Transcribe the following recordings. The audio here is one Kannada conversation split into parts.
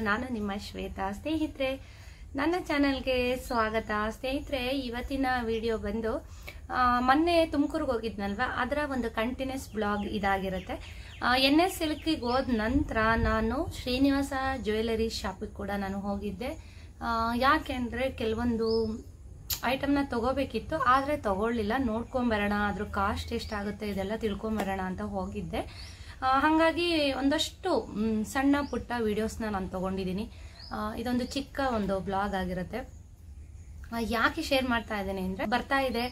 ನಾನು ನಿಮ್ಮ ಶ್ವೇತಾ ಸ್ನೇಹಿತರೆ ನನ್ನ ಚಾನಲ್ಗೆ ಸ್ವಾಗತ ಸ್ನೇಹಿತರೆ ಇವತ್ತಿನ ವಿಡಿಯೋ ಬಂದು ಆ, ಮೊನ್ನೆ ತುಮಕೂರಿಗೆ ಹೋಗಿದ್ನಲ್ವಾ ಅದರ ಒಂದು ಕಂಟಿನ್ಯೂಸ್ ಬ್ಲಾಗ್ ಇದಾಗಿರುತ್ತೆ ಎನ್ ಎಸ್ ಸಿಲ್ಕಿಗೆ ಹೋದ ನಂತರ ನಾನು ಶ್ರೀನಿವಾಸ ಜ್ಯುವೆಲರಿ ಶಾಪಿಗೆ ಕೂಡ ನಾನು ಹೋಗಿದ್ದೆ ಆ, ಯಾಕೆಂದ್ರೆ ಕೆಲವೊಂದು ಐಟಮ್ನ ತಗೋಬೇಕಿತ್ತು ಆದರೆ ತಗೊಳ್ಳಿಲ್ಲ ನೋಡ್ಕೊಂಬರೋಣ ಅದ್ರ ಕಾಸ್ಟ್ ಎಷ್ಟಾಗುತ್ತೆ ಇದೆಲ್ಲ ತಿಳ್ಕೊಂಬರೋಣ ಅಂತ ಹೋಗಿದ್ದೆ ಆ, ಹಾಗಾಗಿ ಒಂದಷ್ಟು ಮ್, ಸಣ್ಣ ಪುಟ್ಟ ವಿಡಿಯೋಸ್ನ ನಾನು ತಗೊಂಡಿದ್ದೀನಿ ಆ, ಇದೊಂದು ಚಿಕ್ಕ ಒಂದು ಬ್ಲಾಗ್ ಆಗಿರುತ್ತೆ ಆ, ಯಾಕೆ ಶೇರ್ ಮಾಡ್ತಾ ಇದ್ದೇನೆ ಅಂದರೆ ಬರ್ತಾ ಇದೆ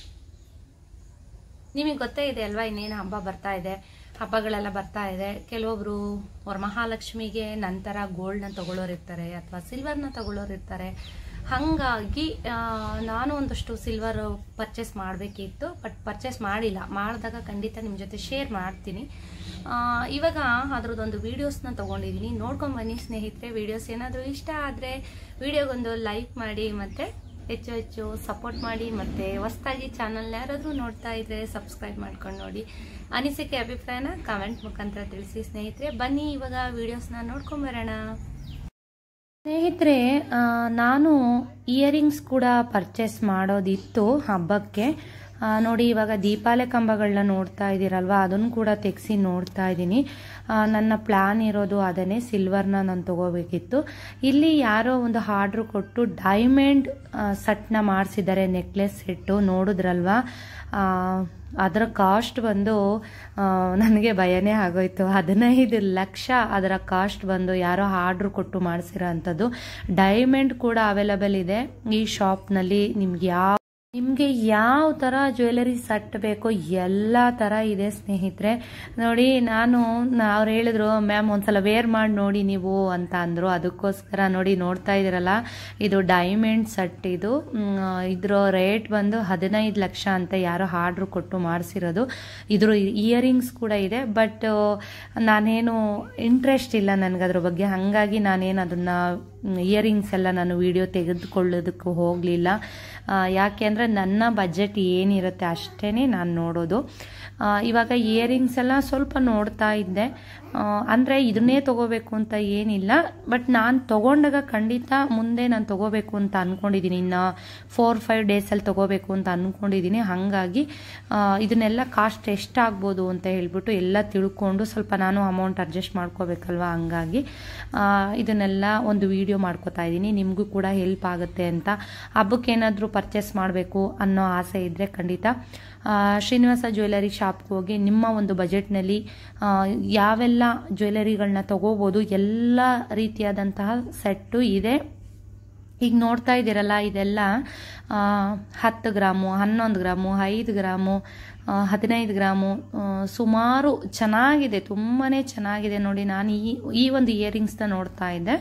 ನಿಮಗೆ ಗೊತ್ತೇ ಇದೆ ಅಲ್ವಾ ಇನ್ನೇನು ಹಬ್ಬ ಬರ್ತಾ ಇದೆ ಹಬ್ಬಗಳೆಲ್ಲ ಬರ್ತಾ ಇದೆ ಕೆಲವೊಬ್ರು ವರಮಹಾಲಕ್ಷ್ಮಿಗೆ ನಂತರ ಗೋಲ್ಡ್ನ ತಗೊಳ್ಳೋರು ಇರ್ತಾರೆ ಅಥವಾ ಸಿಲ್ವರ್ನ ತಗೊಳ್ಳೋರು ಇರ್ತಾರೆ ಹಾಗಾಗಿ ಆ, ನಾನು ಒಂದಷ್ಟು ಸಿಲ್ವರ್ ಪರ್ಚೇಸ್ ಮಾಡಬೇಕಿತ್ತು ಬಟ್ ಪರ್ಚೇಸ್ ಮಾಡಿಲ್ಲ ಮಾಡಿದಾಗ ಖಂಡಿತ ನಿಮ್ಮ ಜೊತೆ ಶೇರ್ ಮಾಡ್ತೀನಿ ಆ, ಇವಾಗ ಅದ್ರದ್ದೊಂದು ವೀಡಿಯೋಸ್ನ ತೊಗೊಂಡಿದ್ದೀನಿ ನೋಡ್ಕೊಂಡು ಬನ್ನಿ ಸ್ನೇಹಿತರೆ ವೀಡಿಯೋಸ್ ಏನಾದರೂ ಇಷ್ಟ ಆದರೆ ವಿಡಿಯೋಗೊಂದು ಲೈಕ್ ಮಾಡಿ ಮತ್ತು ಹೆಚ್ಚು ಹೆಚ್ಚು ಸಪೋರ್ಟ್ ಮಾಡಿ ಮತ್ತು ಹೊಸ್ದಾಗಿ ಚಾನಲ್ ಯಾರಾದರೂ ನೋಡ್ತಾ ಇದ್ರೆ ಸಬ್ಸ್ಕ್ರೈಬ್ ಮಾಡ್ಕೊಂಡು ನೋಡಿ ಅನಿಸಿಕೆ ಅಭಿಪ್ರಾಯನ ಕಮೆಂಟ್ ಮುಖಾಂತರ ತಿಳಿಸಿ ಸ್ನೇಹಿತರೆ ಬನ್ನಿ ಇವಾಗ ವೀಡಿಯೋಸ್ನ ನೋಡ್ಕೊಂಬರೋಣ ಸ್ನೇಹಿತರೆ ಆ, ನಾನು ಇಯರಿಂಗ್ಸ್ ಕೂಡ ಪರ್ಚೇಸ್ ಮಾಡೋದಿತ್ತು ಹಬ್ಬಕ್ಕೆ ಆ, ನೋಡಿ ಇವಾಗ ದೀಪಾಲೆ ಕಂಬಗಳನ್ನ ನೋಡ್ತಾ ಇದ್ದೀರಲ್ವಾ ಅದನ್ನು ಕೂಡ ತೆಗೆಸಿ ನೋಡ್ತಾ ಇದ್ದೀನಿ ಆ, ನನ್ನ ಪ್ಲಾನ್ ಇರೋದು ಅದನ್ನೇ ಸಿಲ್ವರ್ನ ನಾನು ತಗೋಬೇಕಿತ್ತು ಇಲ್ಲಿ ಯಾರೋ ಒಂದು ಆರ್ಡ್ರ್ ಕೊಟ್ಟು ಡೈಮಂಡ್ ಸೆಟ್ನ ಮಾಡಿಸಿದ್ದಾರೆ ನೆಕ್ಲೆಸ್ ಸೆಟ್ಟು ನೋಡಿದ್ರಲ್ವಾ ಆ, ಅದರ ಕಾಸ್ಟ್ ಬಂದು ಆ, ನನಗೆ ಭಯನೇ ಆಗೋಯ್ತು ಹದಿನೈದು ಲಕ್ಷ ಅದರ ಕಾಸ್ಟ್ ಬಂದು ಯಾರೋ ಆರ್ಡ್ರ್ ಕೊಟ್ಟು ಮಾಡಿಸಿರೋ ಅಂಥದ್ದು ಡೈಮಂಡ್ ಕೂಡ ಅವೈಲಬಲ್ ಇದೆ ಈ ಶಾಪ್ನಲ್ಲಿ ನಿಮ್ಗೆ ಯಾವ ನಿಮಗೆ ಯಾವ ಥರ ಜ್ಯುವೆಲರಿ ಸೆಟ್ ಬೇಕೋ ಎಲ್ಲ ಥರ ಇದೆ ಸ್ನೇಹಿತರೆ ನೋಡಿ ನಾನು ಅವ್ರು ಹೇಳಿದ್ರು ಮ್ಯಾಮ್ ಒಂದ್ಸಲ ವೇರ್ ಮಾಡಿ ನೋಡಿ ನೀವು ಅಂತ ಅಂದರು ಅದಕ್ಕೋಸ್ಕರ ನೋಡಿ ನೋಡ್ತಾ ಇದ್ದೀರಲ್ಲ ಇದು ಡೈಮಂಡ್ ಸೆಟ್ ಇದು ಮ್, ಇದ್ರ ರೇಟ್ ಬಂದು ಹದಿನೈದು ಲಕ್ಷ ಅಂತ ಯಾರೋ ಆರ್ಡ್ರ್ ಕೊಟ್ಟು ಮಾಡಿಸಿರೋದು ಇದ್ರ ಇಯರಿಂಗ್ಸ್ ಕೂಡ ಇದೆ ಬಟ್ ನಾನೇನು ಇಂಟ್ರೆಸ್ಟ್ ಇಲ್ಲ ನನಗೆ ಅದ್ರ ಬಗ್ಗೆ ಹಾಗಾಗಿ ನಾನೇನು ಅದನ್ನು ಇಯರಿಂಗ್ಸ್ ಎಲ್ಲ ನಾನು ವಿಡಿಯೋ ತೆಗೆದುಕೊಳ್ಳೋದಕ್ಕೂ ಹೋಗಲಿಲ್ಲ ಯಾಕೆ ಅಂದರೆ ನನ್ನ ಬಜೆಟ್ ಏನಿರುತ್ತೆ ಅಷ್ಟೇ ನಾನು ನೋಡೋದು ಆ, ಇವಾಗ ಇಯರಿಂಗ್ಸ್ ಎಲ್ಲ ಸ್ವಲ್ಪ ನೋಡ್ತಾ ಇದ್ದೆ ಅಂದರೆ ಇದನ್ನೇ ತಗೋಬೇಕು ಅಂತ ಏನಿಲ್ಲ ಬಟ್ ನಾನು ತಗೊಂಡಾಗ ಖಂಡಿತ ಮುಂದೆ ನಾನು ತಗೋಬೇಕು ಅಂತ ಅಂದ್ಕೊಂಡಿದ್ದೀನಿ ಇನ್ನು ಫೋರ್ ಫೈವ್ ಡೇಸಲ್ಲಿ ತಗೋಬೇಕು ಅಂತ ಅಂದ್ಕೊಂಡಿದ್ದೀನಿ ಹಾಗಾಗಿ ಆ, ಇದನ್ನೆಲ್ಲ ಕಾಸ್ಟ್ ಎಷ್ಟಾಗ್ಬೋದು ಅಂತ ಹೇಳ್ಬಿಟ್ಟು ಎಲ್ಲ ತಿಳ್ಕೊಂಡು ಸ್ವಲ್ಪ ನಾನು ಅಮೌಂಟ್ ಅಡ್ಜಸ್ಟ್ ಮಾಡ್ಕೋಬೇಕಲ್ವ ಹಂಗಾಗಿ ಆ, ಇದನ್ನೆಲ್ಲ ಒಂದು ವಿಡಿಯೋ ಮಾಡ್ಕೋತಾ ಇದ್ದೀನಿ ನಿಮಗೂ ಕೂಡ ಹೆಲ್ಪ್ ಆಗುತ್ತೆ ಅಂತ ಹಬ್ಬಕ್ಕೆ ಏನಾದರೂ ಪರ್ಚೇಸ್ ಮಾಡಬೇಕು ಅನ್ನೋ ಆಸೆ ಇದ್ದರೆ ಖಂಡಿತ ಆ, ಶ್ರೀನಿವಾಸ ಜ್ಯುವೆಲರಿ ಶಾಪ್ಗೆ ಹೋಗಿ ನಿಮ್ಮ ಒಂದು ಬಜೆಟ್ನಲ್ಲಿ ಆ, ಯಾವೆಲ್ಲ ಜ್ಯುವೆಲರಿಗಳನ್ನ ತಗೋಬೋದು ಎಲ್ಲ ರೀತಿಯಾದಂತಹ ಸೆಟ್ಟು ಇದೆ ಈಗ ನೋಡ್ತಾ ಇದ್ದೀರಲ್ಲ ಇದೆಲ್ಲ ಆ, ಹತ್ತು ಗ್ರಾಮು ಹನ್ನೊಂದು ಗ್ರಾಮು ಐದು ಗ್ರಾಮು ಆ, ಹದಿನೈದು ಗ್ರಾಮು ಆ, ಸುಮಾರು ಚೆನ್ನಾಗಿದೆ ತುಂಬಾ ಚೆನ್ನಾಗಿದೆ ನೋಡಿ ನಾನು ಈ ಈ ಒಂದು ಇಯರಿಂಗ್ಸ್ನ ನೋಡ್ತಾ ಇದ್ದೆ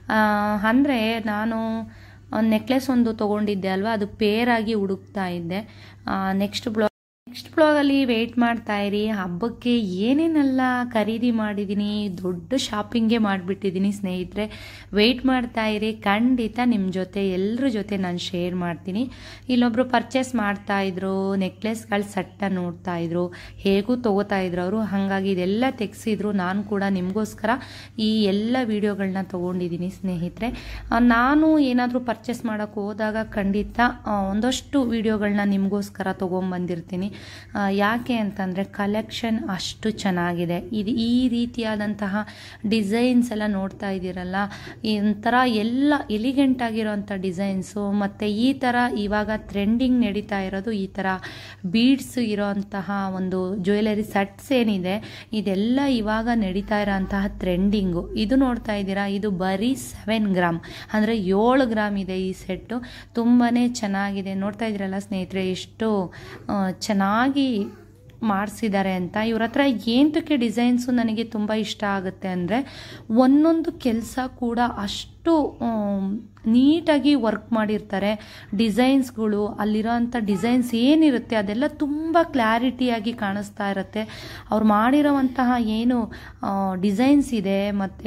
ಅಂದರೆ ನಾನು ನೆಕ್ಲೆಸ್ ಒಂದು ತೊಗೊಂಡಿದ್ದೆ ಅಲ್ವಾ ಅದು ಪೇರಾಗಿ ಹುಡುಕ್ತಾ ಇದ್ದೆ ನೆಕ್ಸ್ಟ್ ಬ್ಲಾ ನೆಕ್ಸ್ಟ್ ಬ್ಲಾಗಲ್ಲಿ ವೆಯ್ಟ್ ಮಾಡ್ತಾ ಇರಿ ಹಬ್ಬಕ್ಕೆ ಏನೇನೆಲ್ಲ ಖರೀದಿ ಮಾಡಿದ್ದೀನಿ ದೊಡ್ಡ ಶಾಪಿಂಗೇ ಮಾಡಿಬಿಟ್ಟಿದ್ದೀನಿ ಸ್ನೇಹಿತರೆ ವೆಯ್ಟ್ ಮಾಡ್ತಾ ಇರಿ ಖಂಡಿತ ನಿಮ್ಮ ಜೊತೆ ಎಲ್ಲರ ಜೊತೆ ನಾನು ಶೇರ್ ಮಾಡ್ತೀನಿ ಇಲ್ಲೊಬ್ರು ಪರ್ಚೇಸ್ ಮಾಡ್ತಾ ಇದ್ರು ನೆಕ್ಲೆಸ್ಗಳ ಸೆಟ್ನ ನೋಡ್ತಾ ಇದ್ರು ಹೇಗೂ ತಗೋತಾ ಇದ್ರು ಅವರು ಹಾಗಾಗಿ ಇದೆಲ್ಲ ತೆಗೆಸಿದ್ರು ನಾನು ಕೂಡ ನಿಮಗೋಸ್ಕರ ಈ ಎಲ್ಲ ವಿಡಿಯೋಗಳನ್ನ ತೊಗೊಂಡಿದ್ದೀನಿ ಸ್ನೇಹಿತರೆ ಆ, ನಾನು ಏನಾದರೂ ಪರ್ಚೇಸ್ ಮಾಡೋಕ್ಕೆ ಹೋದಾಗ ಖಂಡಿತ ಆ, ಒಂದಷ್ಟು ವಿಡಿಯೋಗಳನ್ನ ನಿಮಗೋಸ್ಕರ ತೊಗೊಂಬಂದಿರ್ತೀನಿ ಆ, ಯಾಕೆ ಅಂತಂದರೆ ಕಲೆಕ್ಷನ್ ಅಷ್ಟು ಚೆನ್ನಾಗಿದೆ ಇದು ಈ ರೀತಿಯಾದಂತಹ ಡಿಸೈನ್ಸ್ ಎಲ್ಲ ನೋಡ್ತಾ ಇದ್ದೀರಲ್ಲ ಈ ಒಂಥರ ಎಲ್ಲ ಎಲಿಗೆಂಟ್ ಆಗಿರೋಂಥ ಡಿಸೈನ್ಸು ಮತ್ತು ಈ ಥರ ಇವಾಗ ಟ್ರೆಂಡಿಂಗ್ ನಡೀತಾ ಇರೋದು ಈ ಥರ ಬೀಡ್ಸ್ ಇರೋಂತಹ ಒಂದು ಜ್ಯುವೆಲರಿ ಸೆಟ್ಸ್ ಏನಿದೆ ಇದೆಲ್ಲ ಇವಾಗ ನಡೀತಾ ಇರೋಂತಹ ಟ್ರೆಂಡಿಂಗು ಇದು ನೋಡ್ತಾ ಇದ್ದೀರಾ ಇದು ಬರೀ ಸೆವೆನ್ ಗ್ರಾಮ್ ಅಂದರೆ ಏಳು ಗ್ರಾಮ್ ಇದೆ ಈ ಸೆಟ್ಟು ತುಂಬಾ ಚೆನ್ನಾಗಿದೆ ನೋಡ್ತಾ ಇದ್ದೀರಲ್ಲ ಸ್ನೇಹಿತರೆ ಎಷ್ಟು ಆ, ಚೆನ್ನಾಗಿ ಮಾಡಿಸಿದ್ದಾರೆ ಅಂತ ಇವ್ರ ಹತ್ರ ಏಂತಕ್ಕೆ ಡಿಸೈನ್ಸು ನನಗೆ ತುಂಬ ಇಷ್ಟ ಆಗುತ್ತೆ ಅಂದರೆ ಒಂದೊಂದು ಕೆಲಸ ಕೂಡ ಅಷ್ಟು ಆಮ್, ನೀಟಾಗಿ ವರ್ಕ್ ಮಾಡಿರ್ತಾರೆ ಡಿಸೈನ್ಸ್ಗಳು ಅಲ್ಲಿರೋಂಥ ಡಿಸೈನ್ಸ್ ಏನಿರುತ್ತೆ ಅದೆಲ್ಲ ತುಂಬ ಕ್ಲಾರಿಟಿಯಾಗಿ ಕಾಣಿಸ್ತಾ ಇರುತ್ತೆ ಅವ್ರು ಮಾಡಿರೋವಂತಹ ಏನು ಡಿಸೈನ್ಸ್ ಇದೆ ಮತ್ತು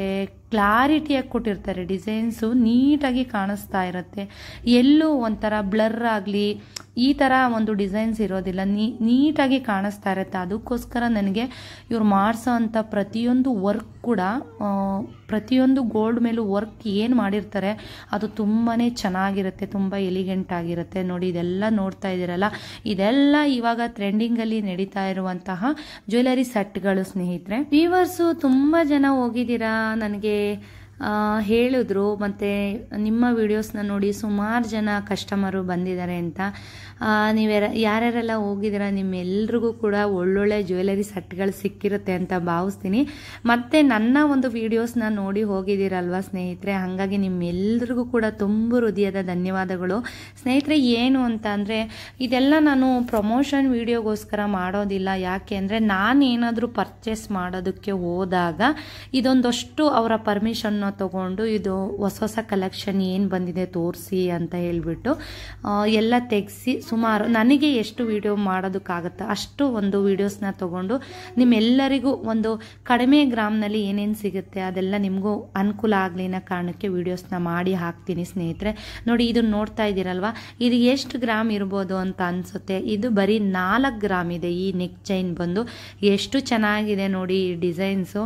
ಕ್ಲಾರಿಟಿಯಾಗಿ ಕೊಟ್ಟಿರ್ತಾರೆ ಡಿಸೈನ್ಸು ನೀಟಾಗಿ ಕಾಣಿಸ್ತಾ ಇರುತ್ತೆ ಎಲ್ಲೂ ಒಂಥರ ಬ್ಲರ್ ಆಗಲಿ ಈ ಥರ ಒಂದು ಡಿಸೈನ್ಸ್ ಇರೋದಿಲ್ಲ ನೀ ನೀಟಾಗಿ ಕಾಣಿಸ್ತಾ ಇರುತ್ತೆ ಅದಕ್ಕೋಸ್ಕರ ನನಗೆ ಇವ್ರು ಮಾಡಿಸೋ ಅಂಥ ಪ್ರತಿಯೊಂದು ವರ್ಕ್ ಕೂಡ ಆ, ಪ್ರತಿಯೊಂದು ಗೋಲ್ಡ್ ಮೇಲೂ ವರ್ಕ್ ಏನು ಮಾಡಿರ್ತಾರೆ ಅದು ತುಂಬಾ ಚೆನ್ನಾಗಿರುತ್ತೆ ತುಂಬ ಎಲಿಗೆಂಟ್ ಆಗಿರುತ್ತೆ ನೋಡಿ ಇದೆಲ್ಲ ನೋಡ್ತಾ ಇದ್ದೀರಲ್ಲ ಇದೆಲ್ಲ ಇವಾಗ ಟ್ರೆಂಡಿಂಗಲ್ಲಿ ನಡೀತಾ ಇರುವಂತಹ ಜ್ಯುವೆಲರಿ ಸೆಟ್ಗಳು ಸ್ನೇಹಿತರೆ ವೀವರ್ಸು ತುಂಬ ಜನ ಹೋಗಿದ್ದೀರಾ ನನಗೆ ಆ, ಹೇಳಿದ್ರು ಮತ್ತು ನಿಮ್ಮ ವಿಡಿಯೋಸ್ನ ನೋಡಿ ಸುಮಾರು ಜನ ಕಸ್ಟಮರು ಬಂದಿದ್ದಾರೆ ಅಂತ ನೀವು ಯಾರ್ಯಾರೆಲ್ಲ ಹೋಗಿದ್ದೀರಾ ನಿಮ್ಮೆಲ್ರಿಗೂ ಕೂಡ ಒಳ್ಳೊಳ್ಳೆ ಜ್ಯುವೆಲರಿ ಸೆಟ್ಗಳು ಸಿಕ್ಕಿರುತ್ತೆ ಅಂತ ಭಾವಿಸ್ತೀನಿ ಮತ್ತು ನನ್ನ ಒಂದು ವಿಡಿಯೋಸ್ನ ನೋಡಿ ಹೋಗಿದ್ದೀರಲ್ವ ಸ್ನೇಹಿತರೆ ಹಾಗಾಗಿ ನಿಮ್ಮೆಲ್ರಿಗೂ ಕೂಡ ತುಂಬ ಹೃದಯದ ಧನ್ಯವಾದಗಳು ಸ್ನೇಹಿತರೆ ಏನು ಅಂತ ಅಂದರೆ ಇದೆಲ್ಲ ನಾನು ಪ್ರಮೋಷನ್ ವಿಡಿಯೋಗೋಸ್ಕರ ಮಾಡೋದಿಲ್ಲ ಯಾಕೆ ಅಂದರೆ ನಾನು ಏನಾದರೂ ಪರ್ಚೇಸ್ ಮಾಡೋದಕ್ಕೆ ಹೋದಾಗ ಇದೊಂದಷ್ಟು ಅವರ ಪರ್ಮಿಷನ್ನ ತಗೊಂಡು ಇದು ಹೊಸ ಹೊಸ ಕಲೆಕ್ಷನ್ ಏನು ಬಂದಿದೆ ತೋರಿಸಿ ಅಂತ ಹೇಳಿಬಿಟ್ಟು ಎಲ್ಲ ತೆಗೆಸಿ ಸುಮಾರು ನನಗೆ ಎಷ್ಟು ವಿಡಿಯೋ ಮಾಡೋದಕ್ಕಾಗತ್ತೆ ಅಷ್ಟು ಒಂದು ವಿಡಿಯೋಸ್ನ ತಗೊಂಡು ನಿಮ್ಮೆಲ್ಲರಿಗೂ ಒಂದು ಕಡಿಮೆ ಗ್ರಾಮ್ನಲ್ಲಿ ಏನೇನು ಸಿಗುತ್ತೆ ಅದೆಲ್ಲ ನಿಮಗೂ ಅನುಕೂಲ ಆಗಲಿ ಅನ್ನೋ ಕಾರಣಕ್ಕೆ ವಿಡಿಯೋಸ್ನ ಮಾಡಿ ಹಾಕ್ತೀನಿ ಸ್ನೇಹಿತರೆ ನೋಡಿ ಇದನ್ನ ನೋಡ್ತಾ ಇದ್ದೀರಲ್ವಾ ಇದು ಎಷ್ಟು ಗ್ರಾಮ್ ಇರ್ಬೋದು ಅಂತ ಅನಿಸುತ್ತೆ ಇದು ಬರೀ ನಾಲ್ಕು ಗ್ರಾಮ್ ಇದೆ ಈ ನೆಕ್ ಚೈನ್ ಬಂದು ಎಷ್ಟು ಚೆನ್ನಾಗಿದೆ ನೋಡಿ ಈ ಡಿಸೈನ್ಸು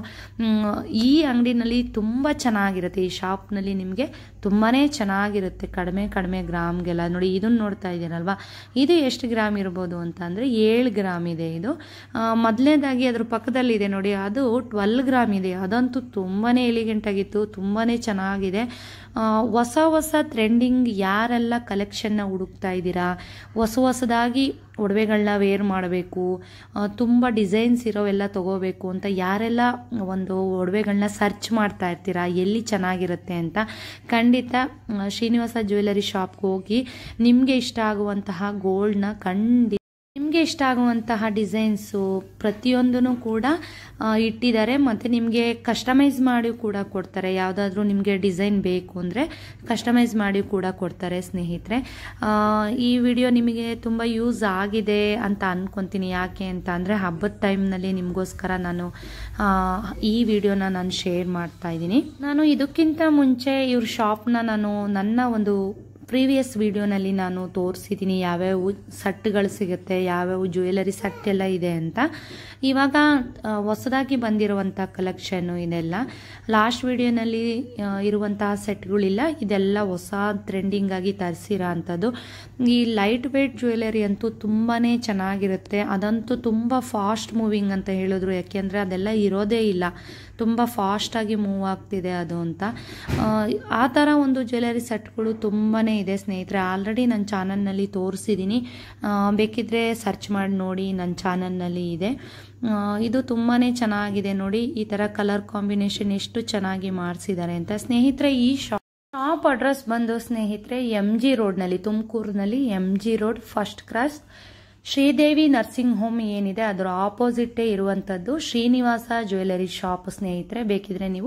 ಈ ಅಂಗಡಿನಲ್ಲಿ ತುಂಬ ಚೆನ್ನಾಗಿರುತ್ತೆ ಈ ಶಾಪ್ನಲ್ಲಿ ನಿಮಗೆ ತುಂಬಾ ಚೆನ್ನಾಗಿರುತ್ತೆ ಕಡಿಮೆ ಕಡಿಮೆ ಗ್ರಾಮ್ಗೆಲ್ಲ ನೋಡಿ ಇದನ್ನು ನೋಡ್ತಾ ಇದ್ದೀರಲ್ವಾ ಇದು ಎಷ್ಟು ಗ್ರಾಮ್ ಇರ್ಬೋದು ಅಂತ ಅಂದರೆ ಏಳು ಗ್ರಾಮ್ ಇದೆ ಇದು ಮೊದಲನೇದಾಗಿ ಅದ್ರ ಪಕ್ಕದಲ್ಲಿದೆ ನೋಡಿ ಅದು ಟ್ವೆಲ್ ಗ್ರಾಮ್ ಇದೆ ಅದಂತೂ ತುಂಬಾ ಎಲಿಗೆಂಟ್ ಆಗಿತ್ತು ತುಂಬಾ ಚೆನ್ನಾಗಿದೆ ಆ, ಹೊಸ ಹೊಸ ಟ್ರೆಂಡಿಂಗ್ ಯಾರೆಲ್ಲ ಕಲೆಕ್ಷನ್ನ ಹುಡುಕ್ತಾ ಇದ್ದೀರಾ ಹೊಸ ಹೊಸದಾಗಿ ಒಡವೆಗಳನ್ನ ವೇರ್ ಮಾಡಬೇಕು ತುಂಬ ಡಿಸೈನ್ಸ್ ಇರೋವೆಲ್ಲ ತಗೋಬೇಕು ಅಂತ ಯಾರೆಲ್ಲ ಒಂದು ಒಡವೆಗಳನ್ನ ಸರ್ಚ್ ಮಾಡ್ತಾ ಇರ್ತೀರಾ ಎಲ್ಲಿ ಚೆನ್ನಾಗಿರುತ್ತೆ ಅಂತ ಖಂಡಿತ ಆ, ಶ್ರೀನಿವಾಸ ಜ್ಯುವೆಲರಿ ಶಾಪ್ಗೆ ಹೋಗಿ ನಿಮಗೆ ಇಷ್ಟ ಆಗುವಂತಹ ಗೋಲ್ಡ್ನ ಖಂಡಿತ ನಿಮಗೆ ಇಷ್ಟ ಆಗುವಂತಹ ಡಿಸೈನ್ಸು ಪ್ರತಿಯೊಂದೂ ಕೂಡ ಆ, ಇಟ್ಟಿದ್ದಾರೆ ಮತ್ತು ನಿಮಗೆ ಕಸ್ಟಮೈಸ್ ಮಾಡಿ ಕೂಡ ಕೊಡ್ತಾರೆ ಯಾವುದಾದ್ರೂ ನಿಮಗೆ ಡಿಸೈನ್ ಬೇಕು ಅಂದರೆ ಕಸ್ಟಮೈಸ್ ಮಾಡಿ ಕೂಡ ಕೊಡ್ತಾರೆ ಸ್ನೇಹಿತರೆ ಆ, ಈ ವಿಡಿಯೋ ನಿಮಗೆ ತುಂಬ ಯೂಸ್ ಆಗಿದೆ ಅಂತ ಅನ್ಕೊತೀನಿ ಯಾಕೆ ಅಂತ ಅಂದರೆ ಹಬ್ಬದ ಟೈಮ್ನಲ್ಲಿ ನಿಮಗೋಸ್ಕರ ನಾನು ಆ, ಈ ವಿಡಿಯೋನ ನಾನು ಶೇರ್ ಮಾಡ್ತಾ ಇದ್ದೀನಿ ನಾನು ಇದಕ್ಕಿಂತ ಮುಂಚೆ ಇವ್ರ ಶಾಪ್ನ ನಾನು ನನ್ನ ಒಂದು ಪ್ರೀವಿಯಸ್ ವಿಡಿಯೋನಲ್ಲಿ ನಾನು ತೋರಿಸಿದ್ದೀನಿ ಯಾವ್ಯಾವ ಸಟ್ಗಳು ಸಿಗುತ್ತೆ ಯಾವ್ಯಾವ ಜ್ಯುವೆಲರಿ ಸಟ್ ಎಲ್ಲ ಇದೆ ಅಂತ ಇವಾಗ ಆ, ಹೊಸದಾಗಿ ಬಂದಿರುವಂಥ ಕಲೆಕ್ಷನ್ನು ಇದೆಲ್ಲ ಲಾಸ್ಟ್ ವಿಡಿಯೋನಲ್ಲಿ ಆ, ಇರುವಂತಹ ಸೆಟ್ಗಳಿಲ್ಲ ಇದೆಲ್ಲ ಹೊಸ ಟ್ರೆಂಡಿಂಗ್ ಆಗಿ ತರಿಸಿರೋ ಅಂಥದ್ದು ಈ ಲೈಟ್ ವೇಟ್ ಜ್ಯುವೆಲರಿ ಅಂತೂ ತುಂಬಾ ಚೆನ್ನಾಗಿರುತ್ತೆ ಅದಂತೂ ತುಂಬ ಫಾಸ್ಟ್ ಮೂವಿಂಗ್ ಅಂತ ಹೇಳಿದ್ರು ಯಾಕೆಂದರೆ ಅದೆಲ್ಲ ಇರೋದೇ ಇಲ್ಲ ತುಂಬ ಫಾಸ್ಟಾಗಿ ಮೂವ್ ಆಗ್ತಿದೆ ಅದು ಅಂತ ಆ, ಆ ಥರ ಒಂದು ಜ್ಯುವೆಲರಿ ಸೆಟ್ಗಳು ತುಂಬಾ ಇದೆ ಸ್ನೇಹಿತರೆ ಆಲ್ರೆಡಿ ನನ್ನ ಚಾನಲ್ನಲ್ಲಿ ತೋರಿಸಿದ್ದೀನಿ ಆ, ಬೇಕಿದ್ರೆ ಸರ್ಚ್ ಮಾಡಿ ನೋಡಿ ನನ್ನ ಚಾನಲ್ನಲ್ಲಿ ಇದೆ ಆ, ಇದು ತುಂಬಾ ಚೆನ್ನಾಗಿದೆ ನೋಡಿ ಈ ಥರ ಕಲರ್ ಕಾಂಬಿನೇಷನ್ ಎಷ್ಟು ಚೆನ್ನಾಗಿ ಮಾಡಿಸಿದ್ದಾರೆ ಅಂತ ಸ್ನೇಹಿತರೆ ಈ ಶಾಪ್ ಶಾಪ್ ಅಡ್ರೆಸ್ ಬಂದು ಸ್ನೇಹಿತರೆ ಎಂ ಜಿ ರೋಡ್ನಲ್ಲಿ ತುಮಕೂರಿನಲ್ಲಿ M G road first cross Sridevi nursing home ಏನಿದೆ ಅದರ ಆಪೋಸಿಟ್ಟೇ ಇರುವಂಥದ್ದು ಶ್ರೀನಿವಾಸ ಜ್ಯುವೆಲರಿ ಶಾಪ್ ಸ್ನೇಹಿತರೆ ಬೇಕಿದ್ರೆ ನೀವು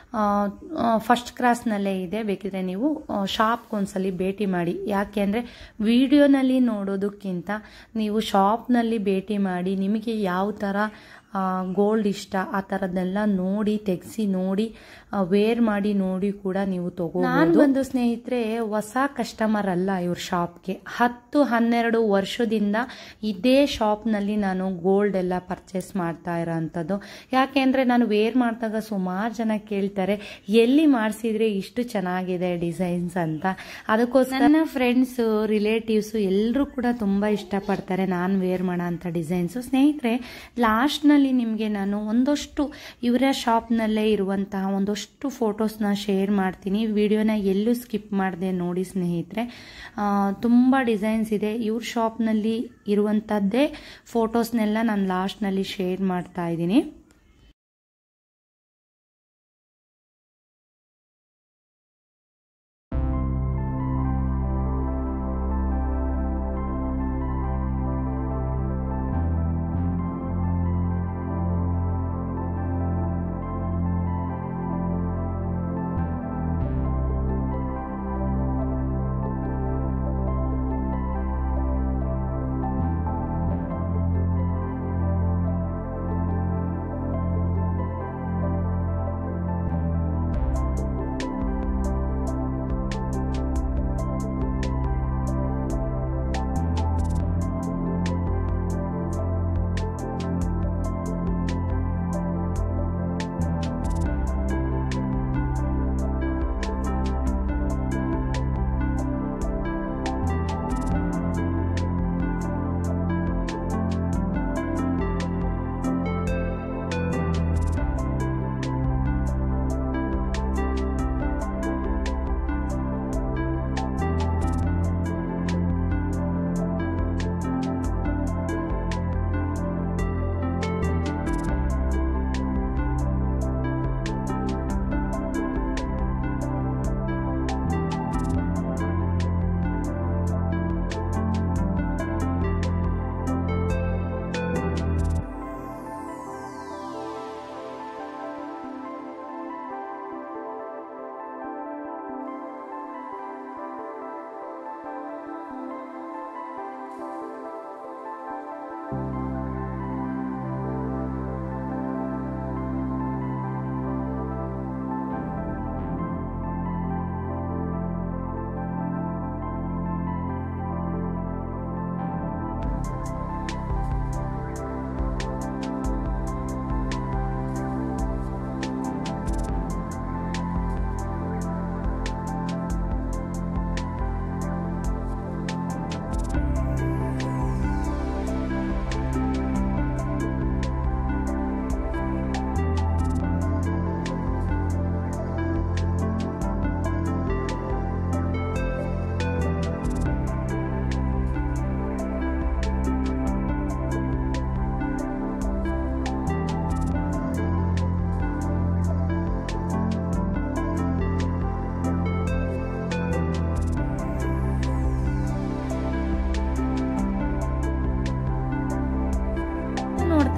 ಫಸ್ಟ್ ಕ್ರಾಸ್ನಲ್ಲೇ ಇದೆ ಬೇಕಿದ್ರೆ ನೀವು ಶಾಪ್ಗೆ ಒಂದ್ಸಲಿ ಭೇಟಿ ಮಾಡಿ ಯಾಕೆ ಅಂದರೆ ವಿಡಿಯೋನಲ್ಲಿ ನೋಡೋದಕ್ಕಿಂತ ನೀವು ಶಾಪ್ನಲ್ಲಿ ಭೇಟಿ ಮಾಡಿ ನಿಮಗೆ ಯಾವ ಥರ ಗೋಲ್ಡ್ ಇಷ್ಟ ಆ ಥರದ್ದೆಲ್ಲ ನೋಡಿ ತೆಗೆಸಿ ನೋಡಿ ವೇರ್ ಮಾಡಿ ನೋಡಿ ಕೂಡ ನೀವು ತಗೋ ನಾನು ಬಂದು ಸ್ನೇಹಿತರೆ ಹೊಸ ಕಸ್ಟಮರ್ ಅಲ್ಲ ಇವ್ರ ಶಾಪ್ಗೆ ಹತ್ತು ಹನ್ನೆರಡು ವರ್ಷದಿಂದ ಇದೇ ಶಾಪ್ನಲ್ಲಿ ನಾನು ಗೋಲ್ಡ್ ಎಲ್ಲ ಪರ್ಚೇಸ್ ಮಾಡ್ತಾ ಇರೋ ಅಂಥದ್ದು ಯಾಕೆಂದರೆ ನಾನು ವೇರ್ ಮಾಡಿದಾಗ ಸುಮಾರು ಜನ ಕೇಳ್ತಾರೆ ಎಲ್ಲಿ ಮಾಡಿಸಿದ್ರೆ ಇಷ್ಟು ಚೆನ್ನಾಗಿದೆ ಡಿಸೈನ್ಸ್ ಅಂತ ಅದಕ್ಕೋಸ್ಕರ ನನ್ನ ಫ್ರೆಂಡ್ಸು ರಿಲೇಟಿವ್ಸು ಎಲ್ಲರೂ ಕೂಡ ತುಂಬ ಇಷ್ಟಪಡ್ತಾರೆ ನಾನು ವೇರ್ ಮಾಡೋ ಅಂಥ ಡಿಸೈನ್ಸು ಸ್ನೇಹಿತರೆ ಲಾಸ್ಟ್ನಲ್ಲಿ ನಿಮಗೆ ನಾನು ಒಂದಷ್ಟು ಇವರ ಶಾಪ್ನಲ್ಲೇ ಇರುವಂತಹ ಒಂದಷ್ಟು ಫೋಟೋಸ್ನ ಶೇರ್ ಮಾಡ್ತೀನಿ ವಿಡಿಯೋನ ಎಲ್ಲೂ ಸ್ಕಿಪ್ ಮಾಡಿದೆ ನೋಡಿ ಸ್ನೇಹಿತರೆ ಆ, ತುಂಬ ಡಿಸೈನ್ಸ್ ಇದೆ ಇವ್ರ ಶಾಪ್ನಲ್ಲಿ ಇರುವಂಥದ್ದೇ ಫೋಟೋಸ್ನೆಲ್ಲ ನಾನು ಲಾಸ್ಟ್ನಲ್ಲಿ ಶೇರ್ ಮಾಡ್ತಾ ಇದ್ದೀನಿ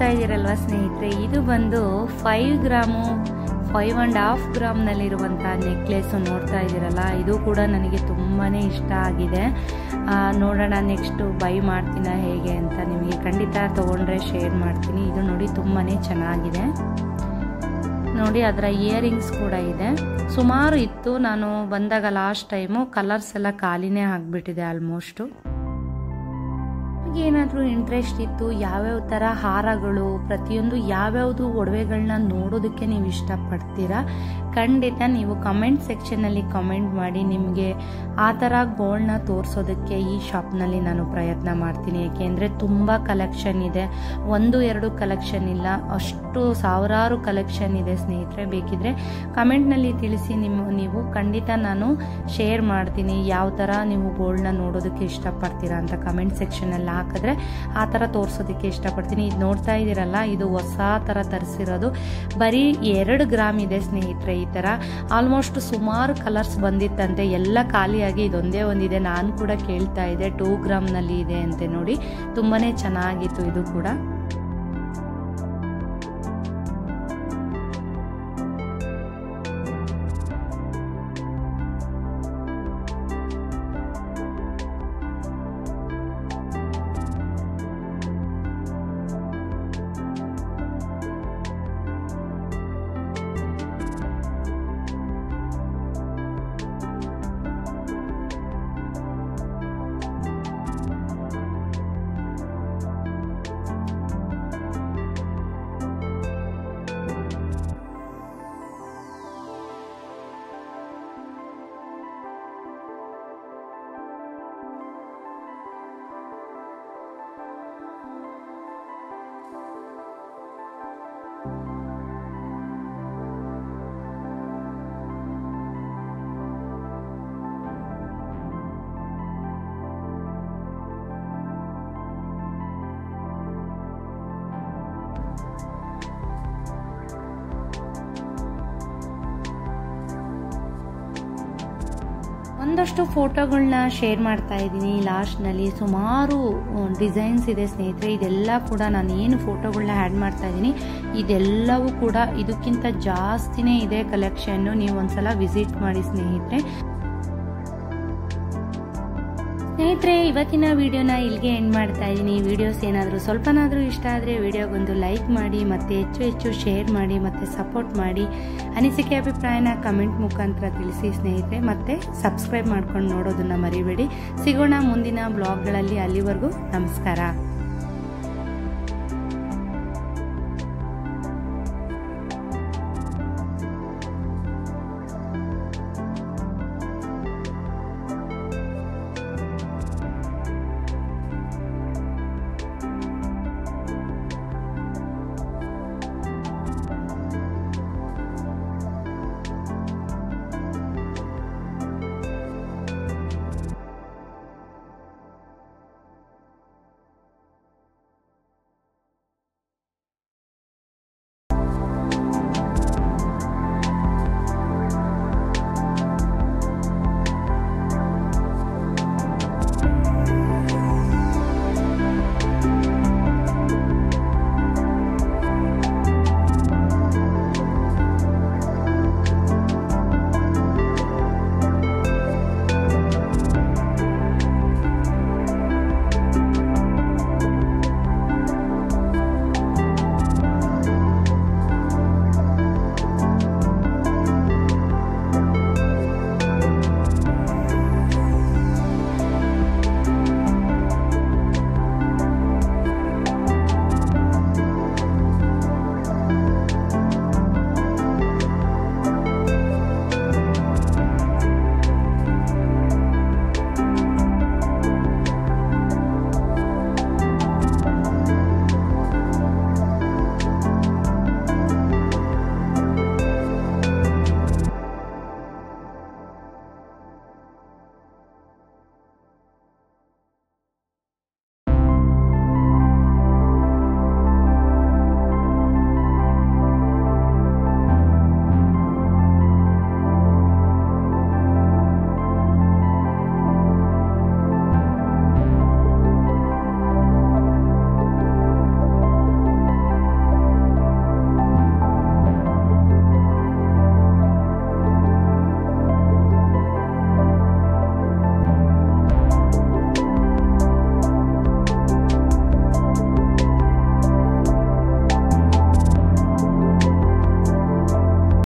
ನೋಡ್ತಾ ಇದ್ದೀರಲ್ವ ಸ್ನೇಹಿತರೆ ಇದು ಬಂದು five gram five and half ಗ್ರಾಮ್ನಲ್ಲಿರುವಂಥ ನೆಕ್ಲೆಸ್ಸು ನೋಡ್ತಾ ಇದ್ದೀರಲ್ಲ ಇದು ಕೂಡ ನನಗೆ ತುಂಬಾ ಇಷ್ಟ ಆಗಿದೆ ನೋಡೋಣ ನೆಕ್ಸ್ಟು ಬೈ ಮಾಡ್ತೀನ ಹೇಗೆ ಅಂತ ನಿಮಗೆ ಖಂಡಿತ ತೊಗೊಂಡ್ರೆ ಶೇರ್ ಮಾಡ್ತೀನಿ ಇದು ನೋಡಿ ತುಂಬಾ ಚೆನ್ನಾಗಿದೆ ನೋಡಿ ಅದರ ಇಯರಿಂಗ್ಸ್ ಕೂಡ ಇದೆ ಸುಮಾರು ಇತ್ತು ನಾನು ಬಂದಾಗ ಲಾಸ್ಟ್ ಟೈಮು ಕಲರ್ಸ್ ಎಲ್ಲ ಖಾಲಿನೇ ಆಗಿಬಿಟ್ಟಿದೆ ಆಲ್ಮೋಸ್ಟು ಏನಾದರೂ ಇಂಟ್ರೆಸ್ಟ್ ಇತ್ತು ಯಾವ್ಯಾವ ಥರ ಹಾರಗಳು ಪ್ರತಿಯೊಂದು ಯಾವ್ಯಾವುದು ಒಡವೆಗಳನ್ನ ನೋಡೋದಕ್ಕೆ ನೀವು ಇಷ್ಟಪಡ್ತೀರಾ ಖಂಡಿತ ನೀವು ಕಮೆಂಟ್ ಸೆಕ್ಷನಲ್ಲಿ ಕಮೆಂಟ್ ಮಾಡಿ ನಿಮಗೆ ಆ ಥರ ಗೋಲ್ಡ್ನ ತೋರಿಸೋದಕ್ಕೆ ಈ ಶಾಪ್ನಲ್ಲಿ ನಾನು ಪ್ರಯತ್ನ ಮಾಡ್ತೀನಿ ಏಕೆಂದರೆ ತುಂಬ ಕಲೆಕ್ಷನ್ ಇದೆ ಒಂದು ಎರಡು ಕಲೆಕ್ಷನ್ ಇಲ್ಲ ಅಷ್ಟು ಸಾವಿರಾರು ಕಲೆಕ್ಷನ್ ಇದೆ ಸ್ನೇಹಿತರೆ ಬೇಕಿದ್ರೆ ಕಮೆಂಟ್ನಲ್ಲಿ ತಿಳಿಸಿ ನಿಮ್ಮ ನೀವು ಖಂಡಿತ ನಾನು ಶೇರ್ ಮಾಡ್ತೀನಿ ಯಾವ ಥರ ನೀವು ಗೋಲ್ಡ್ನ ನೋಡೋದಕ್ಕೆ ಇಷ್ಟಪಡ್ತೀರಾ ಅಂತ ಕಮೆಂಟ್ ಸೆಕ್ಷನಲ್ಲಿ ಹಾಕಿದ್ರೆ ಆ ಥರ ತೋರಿಸೋದಕ್ಕೆ ಇಷ್ಟಪಡ್ತೀನಿ ಇದು ನೋಡ್ತಾ ಇದ್ದೀರಲ್ಲ ಇದು ಹೊಸ ಥರ ತರಿಸಿರೋದು ಬರೀ ಎರಡು ಗ್ರಾಮ್ ಇದೆ ಸ್ನೇಹಿತರೆ ಈ ಥರ ಆಲ್ಮೋಸ್ಟ್ ಸುಮಾರು ಕಲರ್ಸ್ ಬಂದಿತ್ತಂತೆ ಎಲ್ಲ ಖಾಲಿಯಾಗಿ ಇದೊಂದೇ ಒಂದಿದೆ ನಾನು ಕೂಡ ಕೇಳ್ತಾ ಇದ್ದೆ ಟೂ ಗ್ರಾಮ್ನಲ್ಲಿ ಇದೆ ಅಂತೆ ನೋಡಿ ತುಂಬಾ ಚೆನ್ನಾಗಿತ್ತು ಇದು ಕೂಡ ಒಂದಷ್ಟು ಫೋಟೋಗಳನ್ನ ಶೇರ್ ಮಾಡ್ತಾ ಇದ್ದೀನಿ ಲಾಸ್ಟ್ನಲ್ಲಿ ಸುಮಾರು ಡಿಸೈನ್ಸ್ ಇದೆ ಸ್ನೇಹಿತರೆ ಇದೆಲ್ಲ ಕೂಡ ನಾನು ಏನು ಫೋಟೋಗಳನ್ನ ಆ್ಯಡ್ ಮಾಡ್ತಾ ಇದ್ದೀನಿ ಇದೆಲ್ಲವೂ ಕೂಡ ಇದಕ್ಕಿಂತ ಜಾಸ್ತಿನೇ ಇದೆ ಕಲೆಕ್ಷನ್ನು ನೀವು ಒಂದ್ಸಲ ವಿಸಿಟ್ ಮಾಡಿ ಸ್ನೇಹಿತರೆ ಸ್ನೇಹಿತರೆ ಇವತ್ತಿನ ವಿಡಿಯೋನ ಇಲ್ಲಿಗೆ ಎಂಡ್ ಮಾಡ್ತಾ ಇದ್ದೀನಿ ವಿಡಿಯೋಸ್ ಏನಾದರೂ ಸ್ವಲ್ಪನಾದರೂ ಇಷ್ಟ ಆದರೆ ವಿಡಿಯೋಗೊಂದು ಲೈಕ್ ಮಾಡಿ ಮತ್ತು ಹೆಚ್ಚು ಹೆಚ್ಚು ಶೇರ್ ಮಾಡಿ ಮತ್ತು ಸಪೋರ್ಟ್ ಮಾಡಿ ಅನಿಸಿಕೆ ಅಭಿಪ್ರಾಯನ ಕಮೆಂಟ್ ಮುಖಾಂತರ ತಿಳಿಸಿ ಸ್ನೇಹಿತರೆ ಮತ್ತು ಸಬ್ಸ್ಕ್ರೈಬ್ ಮಾಡ್ಕೊಂಡು ನೋಡೋದನ್ನು ಮರಿಬೇಡಿ ಸಿಗೋಣ ಮುಂದಿನ ಬ್ಲಾಗ್ಗಳಲ್ಲಿ ಅಲ್ಲಿವರೆಗೂ ನಮಸ್ಕಾರ